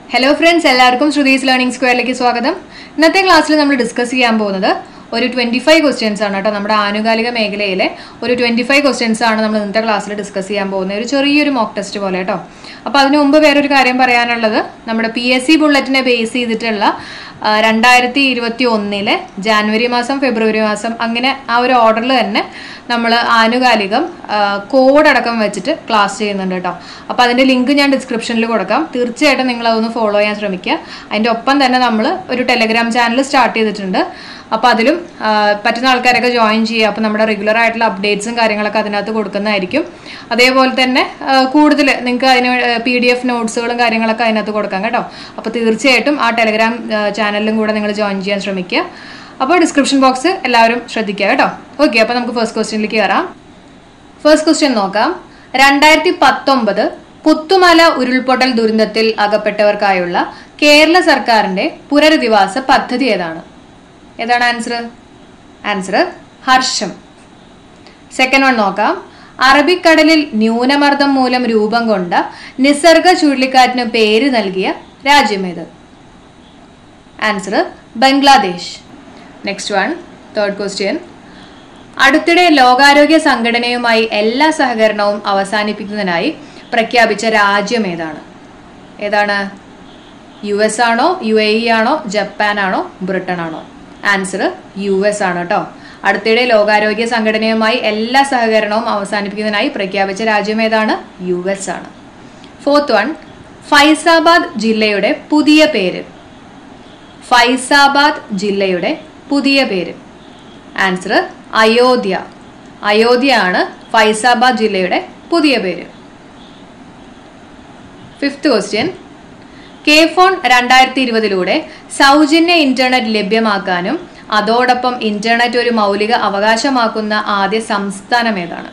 hello friends എല്ലാവർക്കും Shruthi's learning സ്ക്വയറിലേക്ക് സ്വാഗതം ഇന്നത്തെ ക്ലാസ്സിൽ നമ്മൾ ഡിസ്കസ് ചെയ്യാൻ പോകുന്നത് ഒരു ട്വന്റി ഫൈവ് ക്വസ്റ്റ്യൻസ് ആണ് കേട്ടോ നമ്മുടെ ആനുകാലിക മേഖലയിലെ ഒരു ട്വന്റി ഫൈവ് ക്വസ്റ്റ്യൻസ് ആണ് നമ്മൾ ഇന്നത്തെ ക്ലാസ്സിൽ ഡിസ്കസ് ചെയ്യാൻ പോകുന്നത് ഒരു ചെറിയൊരു മോക്ക് ടെസ്റ്റ് പോലെ കേട്ടോ അപ്പോൾ അതിനു മുമ്പ് വേറൊരു കാര്യം പറയാനുള്ളത് നമ്മുടെ പി എസ് സി ബുള്ളറ്റിനെ ബേസ് ചെയ്തിട്ടുള്ള ആ, രണ്ടായിരത്തി ഇരുപത്തി ഒന്നിലെ ജാനുവരി മാസം ഫെബ്രുവരി മാസം അങ്ങനെ ആ ഒരു ഓർഡറിൽ തന്നെ നമ്മൾ ആനുകാലികം കോഡ് അടക്കം വെച്ചിട്ട് ക്ലാസ് ചെയ്യുന്നുണ്ട് കേട്ടോ അപ്പോൾ അതിൻ്റെ ലിങ്ക് ഞാൻ ഡിസ്ക്രിപ്ഷനിൽ കൊടുക്കാം തീർച്ചയായിട്ടും നിങ്ങൾ അതൊന്ന് ഫോളോ ചെയ്യാൻ ശ്രമിക്കുക അതിൻ്റെ ഒപ്പം തന്നെ നമ്മൾ ഒരു ടെലഗ്രാം ചാനൽ സ്റ്റാർട്ട് ചെയ്തിട്ടുണ്ട് അപ്പോൾ അതിലും ആ, പറ്റുന്ന ആൾക്കാരൊക്കെ ജോയിൻ ചെയ്യുക അപ്പോൾ നമ്മുടെ റെഗുലർ ആയിട്ടുള്ള അപ്ഡേറ്റ്സും കാര്യങ്ങളൊക്കെ അതിനകത്ത് കൊടുക്കുന്നതായിരിക്കും അതേപോലെ തന്നെ കൂടുതൽ നിങ്ങൾക്ക് അതിന് പി ഡി എഫ് നോട്ട്സുകളും കാര്യങ്ങളൊക്കെ അതിനകത്ത് കൊടുക്കാം കേട്ടോ അപ്പോൾ തീർച്ചയായിട്ടും ആ ടെലഗ്രാം ചാനലിലും കൂടെ നിങ്ങൾ ജോയിൻ ചെയ്യാൻ ശ്രമിക്കുക അപ്പോൾ ഡിസ്ക്രിപ്ഷൻ ബോക്സ് എല്ലാവരും ശ്രദ്ധിക്കുക കേട്ടോ ഓക്കെ അപ്പോൾ നമുക്ക് ഫസ്റ്റ് ക്വസ്റ്റ്യനിലേക്ക് കയറാം ഫസ്റ്റ് ക്വസ്റ്റ്യൻ നോക്കാം രണ്ടായിരത്തി പത്തൊമ്പത് പുത്തുമല ഉരുൾപൊട്ടൽ ദുരന്തത്തിൽ അകപ്പെട്ടവർക്കായുള്ള കേരള സർക്കാരിന്റെ പുനരധിവാസ പദ്ധതി ഏതാണ് ഏതാണ് answer answer Harsham second one നോക്കാം അറബിക്കടലിൽ ന്യൂനമർദ്ദം മൂലം രൂപം കൊണ്ട നിസർഗ ചുഴലിക്കാറ്റിന് പേര് നൽകിയ രാജ്യമേത് answer Bangladesh next one third question അടുത്തിടെ ലോകാരോഗ്യ സംഘടനയുമായി എല്ലാ സഹകരണവും അവസാനിപ്പിക്കുന്നതിനായി പ്രഖ്യാപിച്ച രാജ്യം ഏതാണ് ഏതാണ് യു എസ് ആണോ യു എ ഇ ആണോ ജപ്പാൻ ആണോ ബ്രിട്ടൻ ആണോ ആൻസർ യു എസ് ആണ് കേട്ടോ അടുത്തിടെ ലോകാരോഗ്യ സംഘടനയുമായി എല്ലാ സഹകരണവും അവസാനിപ്പിക്കുന്നതിനായി പ്രഖ്യാപിച്ച രാജ്യം ഏതാണ് യു എസ് ആണ് ഫോർത്ത് വൺ ഫൈസാബാദ് ജില്ലയുടെ പുതിയ പേര് ഫൈസാബാദ് ജില്ലയുടെ പുതിയ പേര് ആൻസർ അയോധ്യ അയോധ്യ ആണ് ഫൈസാബാദ് ജില്ലയുടെ പുതിയ പേര് ഫിഫ്ത്ത് ക്വസ്റ്റ്യൻ കെ ഫോൺ രണ്ടായിരത്തി ഇരുപതിലൂടെ സൗജന്യ ഇന്റർനെറ്റ് ലഭ്യമാക്കാനും അതോടൊപ്പം ഇന്റർനെറ്റ് ഒരു മൗലിക അവകാശമാക്കുന്ന ആദ്യ സംസ്ഥാനം ഏതാണ്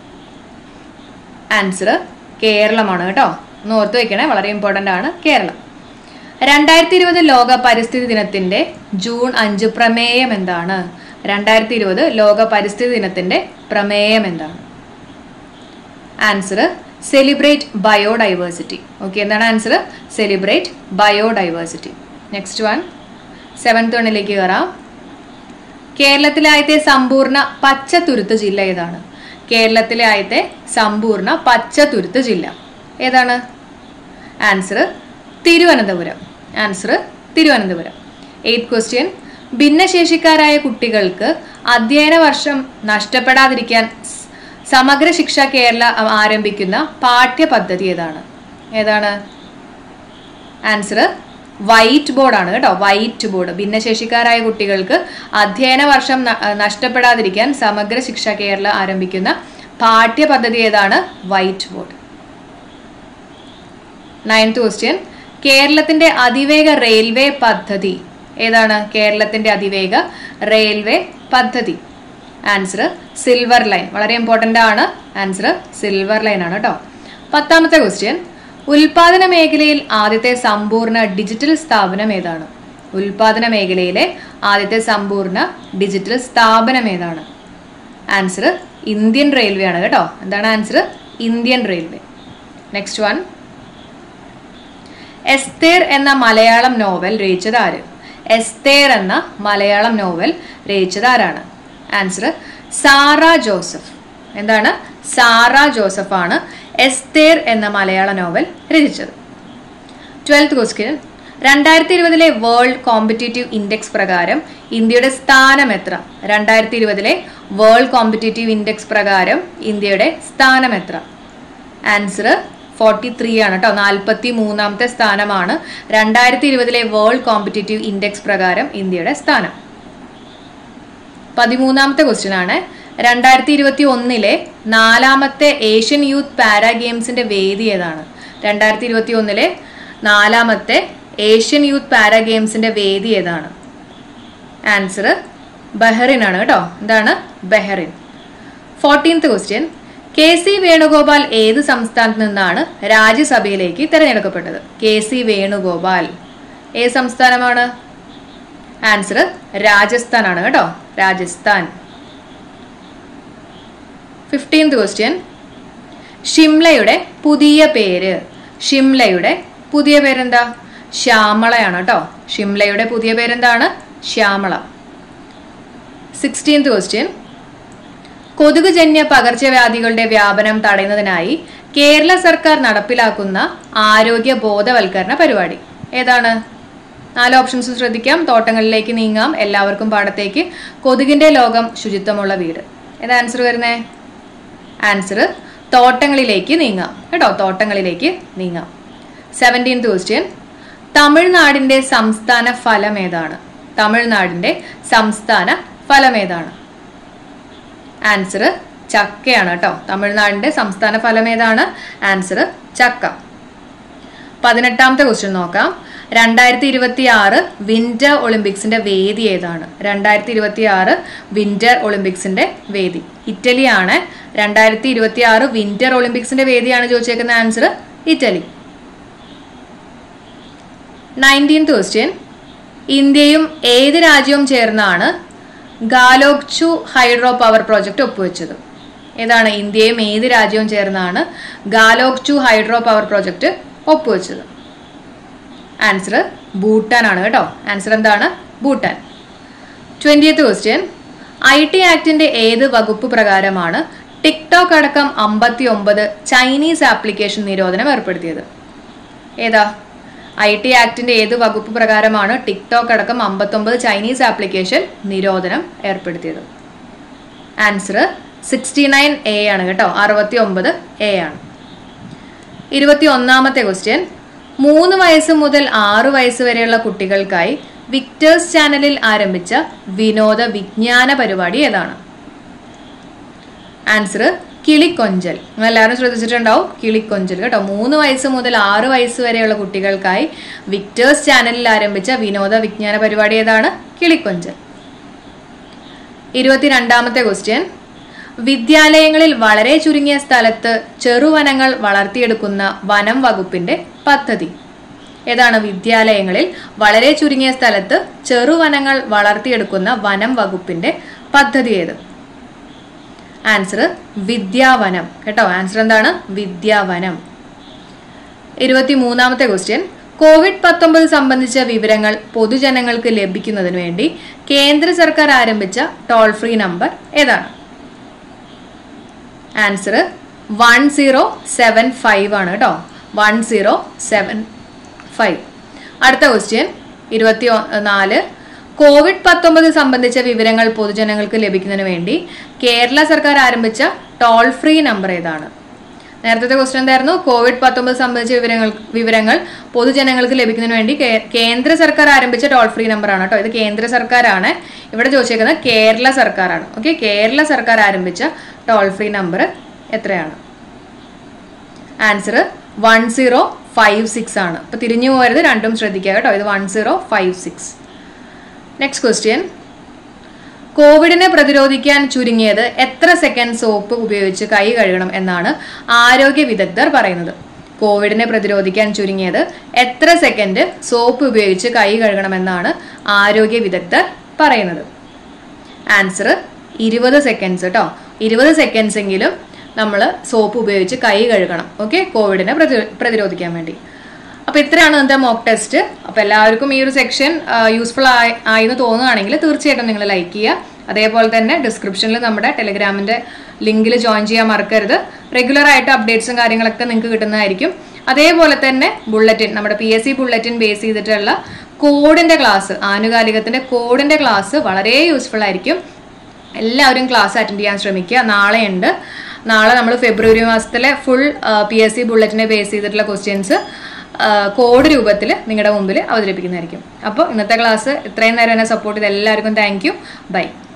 ആൻസർ കേരളമാണ് കേട്ടോ ഒന്ന് ഓർത്ത് വെക്കണേ വളരെ ഇമ്പോർട്ടന്റ് ആണ് കേരളം രണ്ടായിരത്തി ഇരുപത് ലോക പരിസ്ഥിതി ദിനത്തിന്റെ ജൂൺ അഞ്ച് പ്രമേയം എന്താണ് രണ്ടായിരത്തി ഇരുപത് ലോക പരിസ്ഥിതി ദിനത്തിന്റെ പ്രമേയം എന്താണ് ആൻസർ സെലിബ്രേറ്റ് ബയോഡൈവേഴ്സിറ്റി ഓക്കെ എന്താണ് answer celebrate biodiversity next one seventh വണ്ണിലേക്ക് കയറാം കേരളത്തിലെ ആദ്യത്തെ സമ്പൂർണ്ണ പച്ച തുരുത്ത് ജില്ല ഏതാണ് കേരളത്തിലെ ആദ്യത്തെ സമ്പൂർണ്ണ പച്ച തുരുത്ത് ജില്ല ഏതാണ് answer Thiruvananthapuram answer Thiruvananthapuram eight question ഭിന്നശേഷിക്കാരായ കുട്ടികൾക്ക് അധ്യയന വർഷം നഷ്ടപ്പെടാതിരിക്കാൻ സ് സമഗ്ര ശിക്ഷ കേരള ആരംഭിക്കുന്ന പാഠ്യപദ്ധതി ഏതാണ് ഏതാണ് ആൻസർ വൈറ്റ് ബോർഡ് ആണ് കേട്ടോ വൈറ്റ് ബോർഡ് ഭിന്നശേഷിക്കാരായ കുട്ടികൾക്ക് അധ്യയന വർഷം ന- നഷ്ടപ്പെടാതിരിക്കാൻ സമഗ്ര ശിക്ഷ കേരള ആരംഭിക്കുന്ന പാഠ്യപദ്ധതി ഏതാണ് വൈറ്റ് ബോർഡ് നയൻത് ക്വസ്റ്റ്യൻ കേരളത്തിന്റെ അതിവേഗ റെയിൽവേ പദ്ധതി ഏതാണ് കേരളത്തിന്റെ അതിവേഗ റെയിൽവേ പദ്ധതി ആൻസർ സിൽവർ ലൈൻ വളരെ ഇമ്പോർട്ടന്റ് ആണ് ആൻസർ സിൽവർ ലൈൻ ആണ് കേട്ടോ പത്താമത്തെ ക്വസ്റ്റ്യൻ ഉൽപാദന മേഖലയിൽ ആദ്യത്തെ സമ്പൂർണ്ണ ഡിജിറ്റൽ സ്ഥാപനം ഏതാണ് ഉൽപാദന മേഖലയിലെ ആദ്യത്തെ സമ്പൂർണ്ണ ഡിജിറ്റൽ സ്ഥാപനം ഏതാണ് ആൻസർ ഇന്ത്യൻ റെയിൽവേ ആണ് കേട്ടോ എന്താണ് answer Indian railway next one Esther എന്ന മലയാളം നോവൽ രചിച്ചത് ആര് എസ്തേർ എന്ന മലയാളം നോവൽ രചിച്ചത് ആരാണ് ആൻസർ സാറ ജോസഫ് എന്താണ് സാറ ജോസഫ് ആണ് എസ്തേർ എന്ന മലയാള നോവൽ രചിച്ചത് ട്വൽത്ത് ക്വസ്റ്റ്യൻ രണ്ടായിരത്തി ഇരുപതിലെ വേൾഡ് കോമ്പറ്റേറ്റീവ് ഇൻഡെക്സ് പ്രകാരം ഇന്ത്യയുടെ സ്ഥാനം എത്ര രണ്ടായിരത്തി ഇരുപതിലെ വേൾഡ് കോമ്പറ്റേറ്റീവ് ഇൻഡെക്സ് പ്രകാരം ഇന്ത്യയുടെ സ്ഥാനം എത്ര ആൻസർ ഫോർട്ടി ത്രീ ആണ് കേട്ടോ നാൽപ്പത്തി മൂന്നാമത്തെ സ്ഥാനമാണ് രണ്ടായിരത്തി ഇരുപതിലെ വേൾഡ് കോമ്പറ്റേറ്റീവ് ഇൻഡെക്സ് പ്രകാരം ഇന്ത്യയുടെ സ്ഥാനം പതിമൂന്നാമത്തെ ക്വസ്റ്റ്യൻ ആണ് രണ്ടായിരത്തി ഇരുപത്തി ഒന്നിലെ നാലാമത്തെ ഏഷ്യൻ യൂത്ത് പാരാ ഗെയിംസിന്റെ വേദി ഏതാണ് രണ്ടായിരത്തി ഇരുപത്തി ഒന്നിലെ നാലാമത്തെ ഏഷ്യൻ യൂത്ത് പാരാ ഗെയിംസിന്റെ വേദി ഏതാണ് ആൻസർ ബഹറിൻ ആണ് കേട്ടോ എന്താണ് Bahrain fourteenth question K C Venugopal ഏത് സംസ്ഥാനത്ത് നിന്നാണ് രാജ്യസഭയിലേക്ക് തിരഞ്ഞെടുക്കപ്പെട്ടത് കെ സി വേണുഗോപാൽ ഏത് സംസ്ഥാനമാണ് ആൻസർ രാജസ്ഥാൻ ആണ് കേട്ടോ രാജസ്ഥാൻ ഫിഫ്റ്റീൻത് ക്വസ്റ്റ്യൻ ഷിംലയുടെ പുതിയ പേര് ഷിംലയുടെ പുതിയ പേരെന്താ ശ്യാമളയാണ് കേട്ടോ ഷിംലയുടെ പുതിയ പേരെന്താണ് ശ്യാമള സിക്സ്റ്റീൻത് ക്വസ്റ്റ്യൻ കൊതുകുജന്യ പകർച്ചവ്യാധികളുടെ വ്യാപനം തടയുന്നതിനായി കേരള സർക്കാർ നടപ്പിലാക്കുന്ന ആരോഗ്യ ബോധവൽക്കരണ പരിപാടി ഏതാണ് നാല് ഓപ്ഷൻസ് ശ്രദ്ധിക്കാം തോട്ടങ്ങളിലേക്ക് നീങ്ങാം എല്ലാവർക്കും പാടത്തേക്ക് കൊതുകിന്റെ ലോകം ശുചിത്വമുള്ള വീട് ഏതാ ആൻസർ വരുന്നേ ആൻസർ തോട്ടങ്ങളിലേക്ക് നീങ്ങാം കേട്ടോ തോട്ടങ്ങളിലേക്ക് നീങ്ങാം സെവൻറ്റീൻത് ക്വസ്റ്റ്യൻ തമിഴ്നാടിന്റെ സംസ്ഥാന ഫലം ഏതാണ് തമിഴ്നാടിന്റെ സംസ്ഥാന ഫലം ഏതാണ് ആൻസർ ചക്കയാണ് കേട്ടോ തമിഴ്നാടിന്റെ സംസ്ഥാന ഫലം ഏതാണ് ആൻസർ ചക്ക പതിനെട്ടാമത്തെ ക്വസ്റ്റ്യൻ നോക്കാം രണ്ടായിരത്തി ഇരുപത്തി ആറ് വിന്റർ ഒളിമ്പിക്സിന്റെ വേദി ഏതാണ് രണ്ടായിരത്തി ഇരുപത്തി ആറ് വിന്റർ ഒളിമ്പിക്സിന്റെ വേദി ഇറ്റലിയാണ് രണ്ടായിരത്തി ഇരുപത്തി ആറ് വിന്റർ ഒളിമ്പിക്സിന്റെ വേദിയാണ് ചോദിച്ചേക്കുന്ന ആൻസർ ഇറ്റലി നയൻറ്റീൻത് ക്വസ്റ്റ്യൻ ഇന്ത്യയും ഏത് രാജ്യവും ചേർന്നാണ് ഗാലോക്ചു ഹൈഡ്രോ പവർ പ്രോജക്റ്റ് ഒപ്പുവെച്ചത് ഏതാണ് ഇന്ത്യയും ഏത് രാജ്യവും ചേർന്നാണ് ഗാലോക്ചു ഹൈഡ്രോ പവർ പ്രോജക്റ്റ് ഒപ്പുവെച്ചത് ആൻസർ ഭൂട്ടാൻ ആണ് കേട്ടോ ആൻസർ എന്താണ് Bhutan twentieth question I T ആക്ടിന്റെ ഏത് വകുപ്പ് പ്രകാരമാണ് ടിക്ടോക്ക് അടക്കം അമ്പത്തി ഒമ്പത് ചൈനീസ് ആപ്ലിക്കേഷൻ നിരോധനം ഏർപ്പെടുത്തിയത് ഏതാ ഐ ടി ആക്ടിന്റെ ഏത് വകുപ്പ് പ്രകാരമാണ് ടിക്ടോക്ക് അടക്കം അമ്പത്തൊമ്പത് ചൈനീസ് ആപ്ലിക്കേഷൻ നിരോധനം ഏർപ്പെടുത്തിയത് ആൻസർ സിക്സ്റ്റി നയൻ എ ആണ് കേട്ടോ അറുപത്തി ഒമ്പത് എ ആണ് ഇരുപത്തി ഒന്നാമത്തെ ക്വസ്റ്റ്യൻ മൂന്ന് വയസ്സ് മുതൽ ആറ് വയസ്സ് വരെയുള്ള കുട്ടികൾക്കായി വിക്ടേഴ്സ് ചാനലിൽ ആരംഭിച്ച വിനോദ വിജ്ഞാന പരിപാടി ഏതാണ് ആൻസർ കിളിക്കൊഞ്ചൽ നിങ്ങൾ എല്ലാവരും ശ്രദ്ധിച്ചിട്ടുണ്ടാവും കിളിക്കൊഞ്ചൽ കേട്ടോ മൂന്ന് വയസ്സ് മുതൽ ആറ് വയസ്സ് വരെയുള്ള കുട്ടികൾക്കായി വിക്ടേഴ്സ് ചാനലിൽ ആരംഭിച്ച വിനോദ വിജ്ഞാന പരിപാടി ഏതാണ് കിളിക്കൊഞ്ചൽ ഇരുപത്തിരണ്ടാമത്തെ ക്വസ്റ്റ്യൻ വിദ്യാലയങ്ങളിൽ വളരെ ചുരുങ്ങിയ സ്ഥലത്ത് ചെറുവനങ്ങൾ വളർത്തിയെടുക്കുന്ന വനം വകുപ്പിന്റെ പദ്ധതി ഏതാണ് വിദ്യാലയങ്ങളിൽ വളരെ ചുരുങ്ങിയ സ്ഥലത്ത് ചെറുവനങ്ങൾ വളർത്തിയെടുക്കുന്ന വനം വകുപ്പിന്റെ പദ്ധതി ഏത് ആൻസർ വിദ്യാവനം കേട്ടോ ആൻസർ എന്താണ് വിദ്യാവനം ഇരുപത്തി മൂന്നാമത്തെ ക്വസ്റ്റ്യൻ കോവിഡ് പത്തൊമ്പത് സംബന്ധിച്ച വിവരങ്ങൾ പൊതുജനങ്ങൾക്ക് ലഭിക്കുന്നതിന് വേണ്ടി കേന്ദ്ര സർക്കാർ ആരംഭിച്ച ടോൾ ഫ്രീ നമ്പർ ഏതാണ് answer one zero seven five ആണ് കേട്ടോ വൺ സീറോ സെവൻ ഫൈവ് അടുത്ത ക്വസ്റ്റ്യൻ ഇരുപത്തി നാല് കോവിഡ് പത്തൊമ്പത് സംബന്ധിച്ച വിവരങ്ങൾ പൊതുജനങ്ങൾക്ക് ലഭിക്കുന്നതിന് വേണ്ടി കേരള സർക്കാർ ആരംഭിച്ച ടോൾ ഫ്രീ നമ്പർ ഏതാണ് നേരത്തെ ക്വസ്റ്റ്യൻ എന്തായിരുന്നു കോവിഡ് പത്തൊമ്പത് സംബന്ധിച്ച വിവരങ്ങൾ വിവരങ്ങൾ പൊതുജനങ്ങൾക്ക് ലഭിക്കുന്നതിന് വേണ്ടി കേ- കേന്ദ്ര സർക്കാർ ആരംഭിച്ച ടോൾ ഫ്രീ നമ്പർ ആണ് കേട്ടോ ഇത് കേന്ദ്ര സർക്കാരാണ് ഇവിടെ ചോദിച്ചേക്കുന്നത് കേരള സർക്കാരാണ് ഓക്കെ കേരള സർക്കാർ ആരംഭിച്ച ടോൾ ഫ്രീ നമ്പർ എത്രയാണ് answer one zero five six ആണ് അപ്പൊ തിരിഞ്ഞു പോകരുത് രണ്ടും ശ്രദ്ധിക്കുക കേട്ടോ ഇത് one zero five six next question കോവിഡിനെ പ്രതിരോധിക്കാൻ ചുരുങ്ങിയത് എത്ര സെക്കൻഡ് സോപ്പ് ഉപയോഗിച്ച് കൈ കഴുകണം എന്നാണ് ആരോഗ്യ വിദഗ്ധർ പറയുന്നത് കോവിഡിനെ പ്രതിരോധിക്കാൻ ചുരുങ്ങിയത് എത്ര സെക്കൻഡ് സോപ്പ് ഉപയോഗിച്ച് കൈ കഴുകണമെന്നാണ് ആരോഗ്യ വിദഗ്ധർ പറയുന്നത് ആൻസർ ഇരുപത് സെക്കൻഡ്സ് കേട്ടോ ഇരുപത് സെക്കൻഡ്സ് എങ്കിലും നമ്മൾ സോപ്പ് ഉപയോഗിച്ച് കൈ കഴുകണം ഓക്കെ കോവിഡിനെ പ്രതി- പ്രതിരോധിക്കാൻ വേണ്ടി അപ്പൊ ഇത്രയാണ് ഇന്നത്തെ മോക്ക് ടെസ്റ്റ് അപ്പൊ എല്ലാവർക്കും ഈ ഒരു സെക്ഷൻ യൂസ്ഫുൾ ആയി ആയെന്ന് തോന്നുകയാണെങ്കിൽ തീർച്ചയായിട്ടും നിങ്ങൾ ലൈക്ക് ചെയ്യുക അതേപോലെ തന്നെ ഡിസ്ക്രിപ്ഷനിൽ നമ്മുടെ ടെലിഗ്രാമിന്റെ ലിങ്കിൽ ജോയിൻ ചെയ്യാൻ മറക്കരുത് റെഗുലർ ആയിട്ട് അപ്ഡേറ്റ്സും കാര്യങ്ങളൊക്കെ നിങ്ങൾക്ക് കിട്ടുന്നതായിരിക്കും അതേപോലെ തന്നെ ബുള്ളറ്റിൻ നമ്മുടെ P S C bulletin base ചെയ്തിട്ടുള്ള കോഡിന്റെ ക്ലാസ് ആനുകാലികത്തിന്റെ കോഡിന്റെ ക്ലാസ് വളരെ യൂസ്ഫുൾ ആയിരിക്കും എല്ലാവരും ക്ലാസ് അറ്റൻഡ് ചെയ്യാൻ ശ്രമിക്കുക നാളെയുണ്ട് നാളെ നമ്മൾ ഫെബ്രുവരി മാസത്തിലെ ഫുൾ പി എസ് സി ബുള്ളറ്റിനെ ബേസ് ചെയ്തിട്ടുള്ള ക്വസ്റ്റ്യൻസ് കോഡ് രൂപത്തിൽ നിങ്ങളുടെ മുമ്പിൽ അവതരിപ്പിക്കുന്നതായിരിക്കും അപ്പോൾ ഇന്നത്തെ ക്ലാസ് ഇത്രയും നേരം എന്നെ സപ്പോർട്ട് ചെയ്ത എല്ലാവർക്കും താങ്ക് യു ബൈ